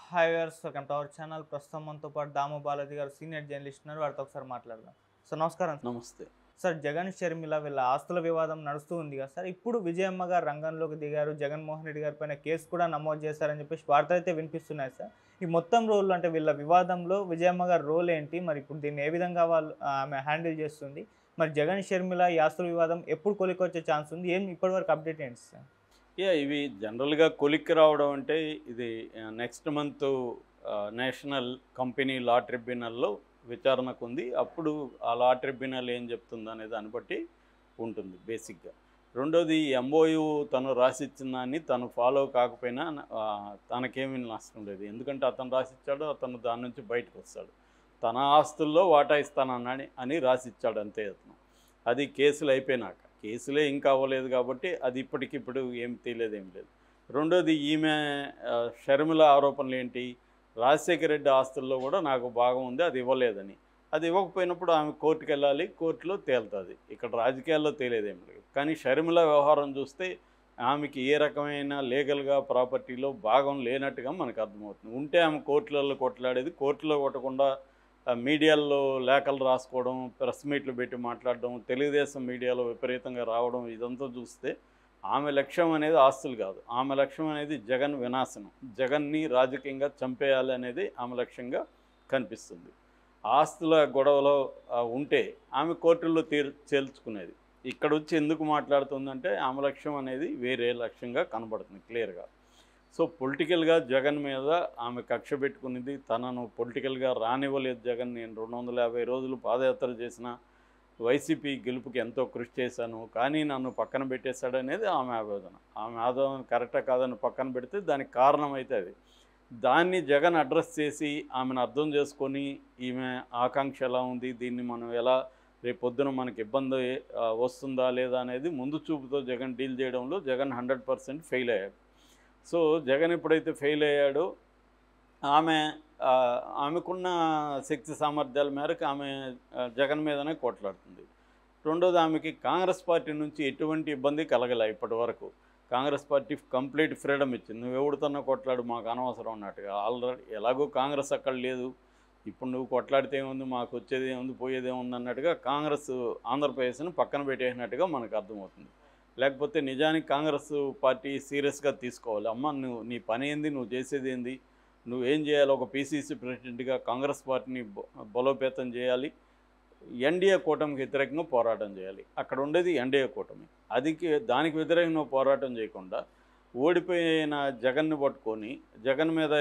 hi viewers welcome to our channel ప్రస్తుతం మనతో పాటు దాము బాలాజీ గారు సీనియర్ జర్నలిస్ట్ ఉన్నారు వారితో ఒకసారి మాట్లాడదాం సార్ నమస్కారం నమస్తే సార్ జగన్ షర్మిల వీళ్ళ ఆస్తుల వివాదం నడుస్తూ ఉంది కదా సార్ ఇప్పుడు విజయమ్మ గారు రంగంలోకి దిగారు జగన్మోహన్ రెడ్డి గారి పైన కేసు కూడా నమోదు చేశారని చెప్పేసి వార్తలు అయితే వినిపిస్తున్నాయి సార్ ఈ మొత్తం రోల్ అంటే వీళ్ళ వివాదంలో విజయమ్మ గారి రోల్ ఏంటి మరి ఇప్పుడు దీన్ని ఏ విధంగా వాళ్ళు ఆమె హ్యాండిల్ చేస్తుంది మరి జగన్ షర్మిల ఈ ఆస్తుల వివాదం ఎప్పుడు కొలికొచ్చే ఛాన్స్ ఉంది ఏం ఇప్పటివరకు అప్డేట్ ఏంటి సార్ యా ఇవి జనరల్గా కొలిక్కి రావడం అంటే ఇది next month national company law ట్రిబ్యునల్లో విచారణకు ఉంది అప్పుడు ఆ లా ట్రిబ్యునల్ ఏం చెప్తుంది అనే దాన్ని బట్టి ఉంటుంది బేసిక్గా రెండోది ఎంఓయు తను రాసిచ్చిన దాన్ని తను ఫాలో కాకపోయినా ఆ, తనకేమీ నష్టం లేదు ఎందుకంటే అతను రాసిచ్చాడు అతను దాని నుంచి బయటకు వస్తాడు తన ఆస్తుల్లో వాటా ఇస్తానన్నాడు అని రాసిచ్చాడు అంతే అతను అది కేసులు అయిపోయినాక కేసులే ఇంకా అవ్వలేదు కాబట్టి అది ఇప్పటికిప్పుడు ఏం తెలియదు ఏం లేదు రెండోది ఈమె ఆ, షర్మిల ఆరోపణలు ఏంటి రాజశేఖర రెడ్డి ఆస్తుల్లో కూడా నాకు భాగం ఉంది అది ఇవ్వలేదని అది ఇవ్వకపోయినప్పుడు ఆమె కోర్టుకు వెళ్ళాలి కోర్టులో తేలుతుంది ఇక్కడ రాజకీయాల్లో తేలేదేం లేదు కానీ షర్మిల వ్యవహారం చూస్తే ఆమెకి ఏ రకమైన లీగల్గా ప్రాపర్టీలో భాగం లేనట్టుగా మనకు అర్థమవుతుంది ఉంటే ఆమె కోర్టులలో కొట్లాడేది కోర్టులో కొట్టకుండా ఆ, మీడియాల్లో లేఖలు రాసుకోవడం ప్రెస్ మీట్లు పెట్టి మాట్లాడడం తెలుగుదేశం మీడియాలో విపరీతంగా రావడం ఇదంతా చూస్తే ఆమె లక్ష్యం అనేది ఆస్తులు కాదు ఆమె లక్ష్యం అనేది జగన్ వినాశనం జగన్ని రాజకీయంగా చంపేయాలి అనేది ఆమె లక్ష్యంగా కనిపిస్తుంది ఆస్తుల గొడవలో ఆ, ఉంటే ఆమె కోర్టుల్లో తీర్ చేల్చుకునేది ఇక్కడ వచ్చి ఎందుకు మాట్లాడుతుందంటే ఆమె లక్ష్యం అనేది వేరే లక్ష్యంగా కనబడుతుంది క్లియర్గా సో పొలిటికల్గా జగన్ మీద ఆమె కక్ష పెట్టుకునేది తనను పొలిటికల్గా రానివ్వలేదు జగన్ నేను రెండు వందల యాభై రోజులు పాదయాత్ర చేసిన వైసీపీ గెలుపుకి ఎంతో కృషి చేశాను కానీ నన్ను పక్కన పెట్టేశాడనేది ఆమె ఆవేదన ఆమె ఆవేదన కరెక్టా కాదని పక్కన పెడితే దానికి కారణం అయితే అది దాన్ని జగన్ అడ్రస్ చేసి ఆమెను అర్థం చేసుకొని ఈమె ఆకాంక్ష ఎలా ఉంది దీన్ని మనం ఎలా రేపు పొద్దున మనకి ఇబ్బంది ఆ, వస్తుందా లేదా అనేది ముందు చూపుతో జగన్ డీల్ చేయడంలో జగన్ హండ్రెడ్ పర్సెంట్ ఫెయిల్ అయ్యాడు సో జగన్ ఎప్పుడైతే ఫెయిల్ అయ్యాడో ఆమె ఆ, ఆమెకున్న శక్తి సామర్థ్యాల మేరకు ఆమె ఆ, జగన్ మీదనే కొట్లాడుతుంది రెండోది ఆమెకి కాంగ్రెస్ పార్టీ నుంచి ఎటువంటి ఇబ్బంది కలగలే ఇప్పటి వరకు కాంగ్రెస్ పార్టీ కంప్లీట్ ఫ్రీడమ్ ఇచ్చింది నువ్వు ఎవరితోనో కొట్లాడు మాకు అనవసరం అన్నట్టుగా ఆల్రెడీ ఎలాగో కాంగ్రెస్ అక్కడ లేదు ఇప్పుడు నువ్వు కొట్లాడితే ఏముంది మాకు వచ్చేది ఏముంది పోయేది ఏముంది అన్నట్టుగా కాంగ్రెస్ ఆంధ్రప్రదేశ్ని పక్కన పెట్టేసినట్టుగా మనకు అర్థమవుతుంది లేకపోతే నిజానికి కాంగ్రెస్ పార్టీ సీరియస్గా తీసుకోవాలి అమ్మ నువ్వు నీ పని ఏంది నువ్వు చేసేది ఏంది నువ్వేం చేయాలి ఒక పీసీసీ ప్రెసిడెంట్గా కాంగ్రెస్ పార్టీని బ- బలోపేతం చేయాలి ఎన్డీఏ కూటమికి వ్యతిరేకంగా పోరాటం చేయాలి అక్కడ ఉండేది ఎన్డీఏ కూటమి అది దానికి వ్యతిరేకంగా పోరాటం చేయకుండా ఓడిపోయిన జగన్ని పట్టుకొని జగన్ మీద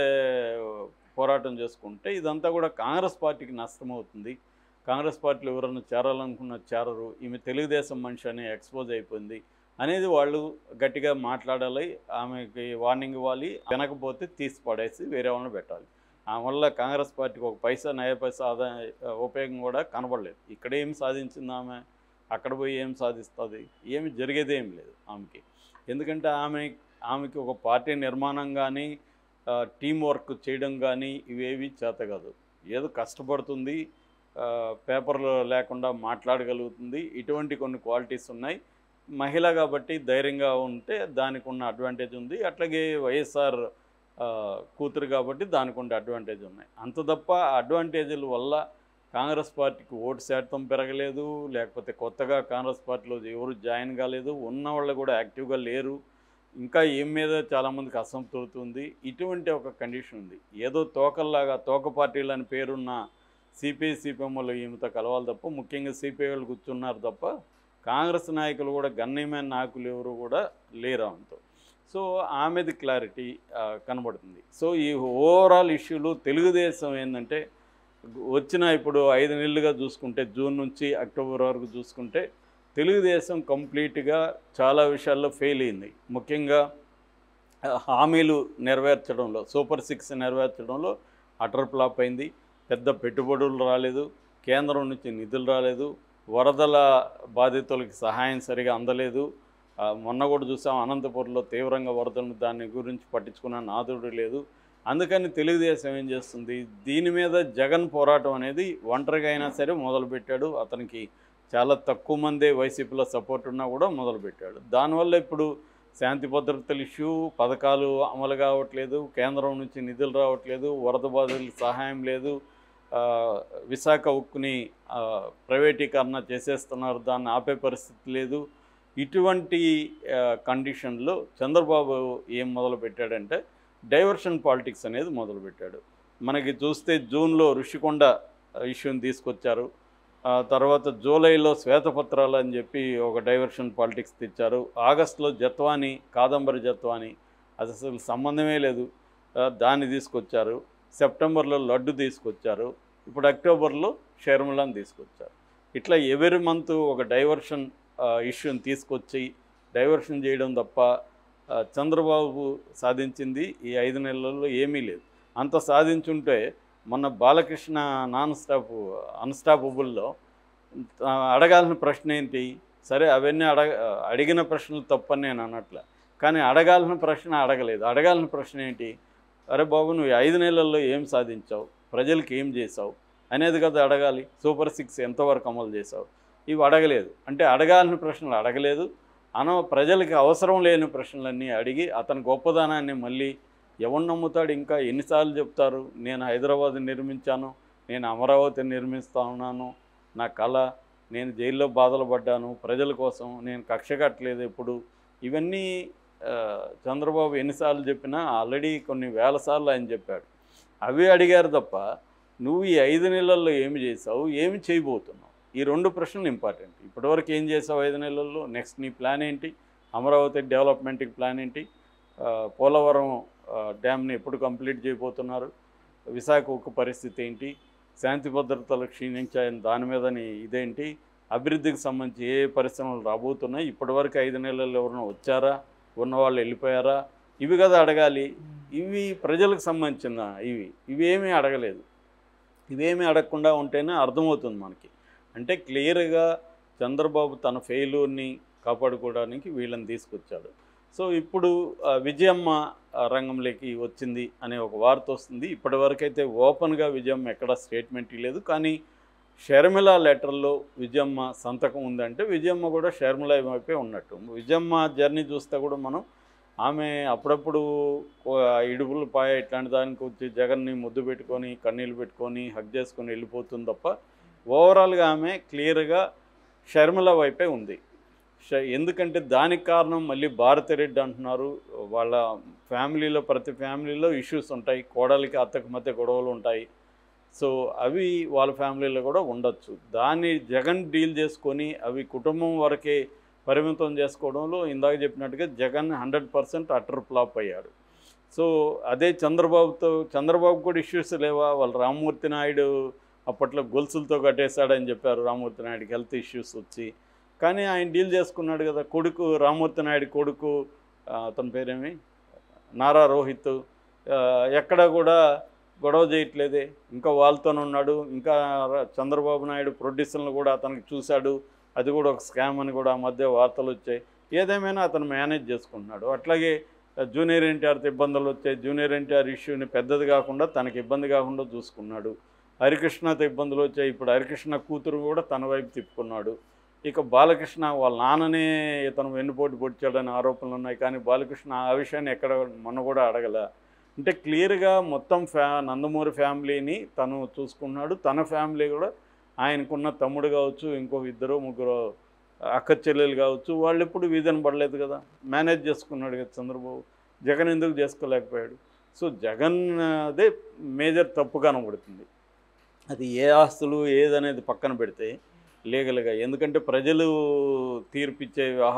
పోరాటం చేసుకుంటే ఇదంతా కూడా కాంగ్రెస్ పార్టీకి నష్టమవుతుంది కాంగ్రెస్ పార్టీలో ఎవరన్నా చేరాలనుకున్న చేరరు ఈమె తెలుగుదేశం మనిషి అని ఎక్స్పోజ్ అయిపోయింది అనేది వాళ్ళు గట్టిగా మాట్లాడాలి ఆమెకి వార్నింగ్ ఇవ్వాలి వినకపోతే తీసి పడేసి వేరే వాళ్ళని పెట్టాలి ఆ వల్ల కాంగ్రెస్ పార్టీకి ఒక పైసా నయ పైసా ఆదాయ ఉపయోగం కూడా కనబడలేదు ఇక్కడ ఏం సాధించింది ఆమె అక్కడ పోయి ఏం సాధిస్తుంది ఏమి జరిగేది ఏం లేదు ఆమెకి ఎందుకంటే ఆమె ఆమెకి ఒక పార్టీ నిర్మాణం కానీ టీం వర్క్ చేయడం కానీ ఇవేవి చేత కాదు ఏదో కష్టపడుతుంది ఆ, పేపర్లో లేకుండా మాట్లాడగలుగుతుంది ఇటువంటి కొన్ని క్వాలిటీస్ ఉన్నాయి మహిళ కాబట్టి ధైర్యంగా ఉంటే దానికి ఉన్న అడ్వాంటేజ్ ఉంది అట్లాగే వైఎస్ఆర్ ఆ, కూతురు కాబట్టి దానికి ఉండే అడ్వాంటేజ్ ఉన్నాయి అంత తప్ప ఆ అడ్వాంటేజ్ల వల్ల కాంగ్రెస్ పార్టీకి ఓటు శాతం పెరగలేదు లేకపోతే కొత్తగా కాంగ్రెస్ పార్టీలో ఎవరు జాయిన్ కాలేదు ఉన్న వాళ్ళు కూడా యాక్టివ్గా లేరు ఇంకా ఏం మీద చాలామందికి అసంతృప్తి ఉంది ఇటువంటి ఒక కండిషన్ ఉంది ఏదో తోకల్లాగా తోక పార్టీలు అని పేరున్న సిపిఐ సిపిఎంలు ఈమెతో కలవాలి తప్ప ముఖ్యంగా సిపిఐ వాళ్ళు కూర్చున్నారు తప్ప కాంగ్రెస్ నాయకులు కూడా గణనీయమైన నాయకులు ఎవరు కూడా లేరు ఆమెతో సో ఆమెది క్లారిటీ ఆ, కనబడుతుంది సో ఈ ఓవరాల్ ఇష్యూలు తెలుగుదేశం ఏంటంటే వచ్చిన ఇప్పుడు ఐదు నెలలుగా చూసుకుంటే జూన్ నుంచి అక్టోబర్ వరకు చూసుకుంటే తెలుగుదేశం కంప్లీట్గా చాలా విషయాల్లో ఫెయిల్ అయింది ముఖ్యంగా ఆ, హామీలు నెరవేర్చడంలో సూపర్ సిక్స్ నెరవేర్చడంలో అటర్ ఫ్లాప్ అయింది పెద్ద పెట్టుబడులు రాలేదు కేంద్రం నుంచి నిధులు రాలేదు వరదల బాధితులకి సహాయం సరిగా అందలేదు ఆ, మొన్న కూడా చూసాం అనంతపురంలో తీవ్రంగా వరదలు దాని గురించి పట్టించుకున్న నాదుడు లేదు అందుకని తెలుగుదేశం ఏం చేస్తుంది దీని మీద జగన్ పోరాటం అనేది ఒంటరిగా అయినా సరే మొదలుపెట్టాడు అతనికి చాలా తక్కువ మందే వైసీపీలో సపోర్ట్ ఉన్నా కూడా మొదలుపెట్టాడు దానివల్ల ఇప్పుడు శాంతి భద్రతల ఇష్యూ పథకాలు అమలు కావట్లేదు కేంద్రం నుంచి నిధులు రావట్లేదు వరద బాధితులకు సహాయం లేదు ఆ, విశాఖ ఉక్కుని ఆ, ప్రైవేటీకరణ చేసేస్తున్నారు దాన్ని ఆపే పరిస్థితి లేదు ఇటువంటి ఆ, కండిషన్లో చంద్రబాబు ఏం మొదలు పెట్టాడంటే డైవర్షన్ పాలిటిక్స్ అనేది మొదలుపెట్టాడు మనకి చూస్తే జూన్లో ఋషికొండ ఇష్యూని తీసుకొచ్చారు ఆ తర్వాత జూలైలో శ్వేతపత్రాలు అని చెప్పి ఒక డైవర్షన్ పాలిటిక్స్ తెచ్చారు ఆగస్టులో జత్వాని కాదంబరి జత్వాని అది అసలు సంబంధమే లేదు ఆ, దాన్ని తీసుకొచ్చారు సెప్టెంబర్లో లడ్డు తీసుకొచ్చారు ఇప్పుడు అక్టోబర్లో షర్మిలాని తీసుకొచ్చారు ఇట్లా ఎవరి మంత్ ఒక డైవర్షన్ ఇష్యూని తీసుకొచ్చి డైవర్షన్ చేయడం తప్ప ఆ, చంద్రబాబు సాధించింది ఈ ఐదు నెలల్లో ఏమీ లేదు అంత సాధించుంటే మొన్న బాలకృష్ణ నాన్ స్టాప్ అన్స్టాపబుల్లో ఆ, అడగాల్సిన ప్రశ్న ఏంటి సరే అవన్నీ అడగ అడిగిన ప్రశ్నలు తప్పని నేను అనట్లే కానీ అడగాల్సిన ప్రశ్న అడగలేదు అడగాల్సిన ప్రశ్న ఏంటి అరే బాబు నువ్వు ఈ ఐదు నెలల్లో ఏం సాధించావు ప్రజలకు ఏం చేసావు అనేది కదా అడగాలి సూపర్ సిక్స్ ఎంతవరకు అమలు చేసావు ఇవి అడగలేదు అంటే అడగాల్సిన ప్రశ్నలు అడగలేదు అన ప్రజలకి అవసరం లేని ప్రశ్నలన్నీ అడిగి అతని గొప్పదనాన్ని మళ్ళీ ఎవరు నమ్ముతాడు ఇంకా ఎన్నిసార్లు చెప్తారు నేను హైదరాబాద్ నిర్మించాను నేను అమరావతి నిర్మిస్తా ఉన్నాను నా కళ నేను జైల్లో బాధలు పడ్డాను ప్రజల కోసం నేను కక్ష కట్టలేదు ఎప్పుడు ఇవన్నీ ఆ, చంద్రబాబు ఎన్నిసార్లు చెప్పినా ఆల్రెడీ కొన్ని వేల సార్లు ఆయన చెప్పాడు అవి అడిగారు తప్ప నువ్వు ఈ ఐదు నెలల్లో ఏమి చేసావు ఏమి చేయబోతున్నావు ఈ రెండు ప్రశ్నలు ఇంపార్టెంట్ ఇప్పటివరకు ఏం చేసావు ఐదు నెలల్లో నెక్స్ట్ నీ ప్లాన్ ఏంటి అమరావతి డెవలప్మెంట్కి ప్లాన్ ఏంటి ఆ, పోలవరం ఆ, డ్యామ్ని ఎప్పుడు కంప్లీట్ చేయబోతున్నారు విశాఖ ఉక్కు పరిస్థితి ఏంటి శాంతి భద్రతలు క్షీణించాయని దాని మీద నీ ఇదేంటి అభివృద్ధికి సంబంధించి ఏ పరిశ్రమలు రాబోతున్నాయి ఇప్పటివరకు ఐదు నెలల్లో ఎవరైనా వచ్చారా ఉన్నవాళ్ళు వెళ్ళిపోయారా ఇవి కదా అడగాలి ఇవి ప్రజలకు సంబంధించిన ఇవి ఇవేమీ అడగలేదు ఇవేమీ అడగకుండా ఉంటేనే అర్థమవుతుంది మనకి అంటే క్లియర్గా చంద్రబాబు తన ఫెయిల్యూర్ని కాపాడుకోవడానికి వీళ్ళని తీసుకొచ్చాడు సో ఇప్పుడు ఆ, విజయమ్మ ఆ, రంగంలోకి వచ్చింది అనే ఒక వార్త వస్తుంది ఇప్పటివరకైతే ఓపెన్గా విజయమ్మ ఎక్కడ స్టేట్మెంట్ ఇవ్వలేదు కానీ షర్మిల లెటర్లో విజయమ్మ సంతకం ఉందంటే విజయమ్మ కూడా షర్మిల వైపే ఉన్నట్టు విజయమ్మ జర్నీ చూస్తే కూడా మనం ఆమె అప్పుడప్పుడు ఓ- ఇడుపుల పాయ ఇట్లాంటి దానికి వచ్చి జగన్ని ముద్దు పెట్టుకొని కన్నీళ్ళు పెట్టుకొని హగ్ చేసుకొని వెళ్ళిపోతుంది తప్ప ఓవరాల్గా ఆమె క్లియర్గా షర్మిల వైపే ఉంది ష- ఎందుకంటే దానికి కారణం మళ్ళీ భారతిరెడ్డి అంటున్నారు వాళ్ళ ఫ్యామిలీలో ప్రతి ఫ్యామిలీలో ఇష్యూస్ ఉంటాయి కోడలికి అత్తకి మధ్య గొడవలు ఉంటాయి సో అవి వాళ్ళ ఫ్యామిలీలో కూడా ఉండొచ్చు దాన్ని జగన్ డీల్ చేసుకొని అవి కుటుంబం వరకే పరిమితం చేసుకోవడంలో ఇందాక చెప్పినట్టుగా Jagan hundred percent utter flop అయ్యాడు సో అదే చంద్రబాబుతో చంద్రబాబు కూడా ఇష్యూస్ లేవా వాళ్ళ రామ్మూర్తి నాయుడు అప్పట్లో గొలుసులతో కట్టేశాడని చెప్పారు రామ్మూర్తి నాయుడుకి హెల్త్ ఇష్యూస్ వచ్చి కానీ ఆయన డీల్ చేసుకున్నాడు కదా కొడుకు రామ్మూర్తి నాయుడు కొడుకు ఆ, అతని పేరేమి నారా రోహిత్ ఆ, ఎక్కడ కూడా గొడవ చేయట్లేదే ఇంకా వాళ్ళతోనే ఉన్నాడు ఇంకా ర- చంద్రబాబు నాయుడు ప్రొడ్యూసర్లు కూడా అతనికి చూశాడు అది కూడా ఒక స్కామ్ అని కూడా ఆ మధ్య వార్తలు వచ్చాయి ఏదేమైనా అతను మేనేజ్ చేసుకుంటున్నాడు అట్లాగే ఆ, జూనియర్ ఎన్టీఆర్తో ఇబ్బందులు వచ్చాయి జూనియర్ ఎన్టీఆర్ ఇష్యూని పెద్దది కాకుండా తనకి ఇబ్బంది కాకుండా చూసుకున్నాడు హరికృష్ణతో ఇబ్బందులు వచ్చాయి ఇప్పుడు హరికృష్ణ కూతురు కూడా తన వైపు తిప్పుకున్నాడు ఇక బాలకృష్ణ వాళ్ళ నాన్ననే ఇతను వెన్నుపోటు పొడిచాడని ఆరోపణలు ఉన్నాయి కానీ బాలకృష్ణ ఆ విషయాన్ని ఎక్కడ మొన్న కూడా అడగల అంటే క్లియర్గా మొత్తం ఫ్యా నందమూరి ఫ్యామిలీని తను చూసుకున్నాడు తన ఫ్యామిలీ కూడా ఆయనకున్న తమ్ముడు కావచ్చు ఇంకో ఇద్దరు ముగ్గురు అక్క చెల్లెలు కావచ్చు వాళ్ళు ఎప్పుడు వీధన పడలేదు కదా మేనేజ్ చేసుకున్నాడు కదా చంద్రబాబు జగన్ ఎందుకు చేసుకోలేకపోయాడు సో జగన్ అదే మేజర్ తప్పు కనబడుతుంది అది ఏ ఆస్తులు ఏదనేది పక్కన పెడితే లీగల్గా ఎందుకంటే ప్రజలు తీర్పిచ్చే వ్యవహారం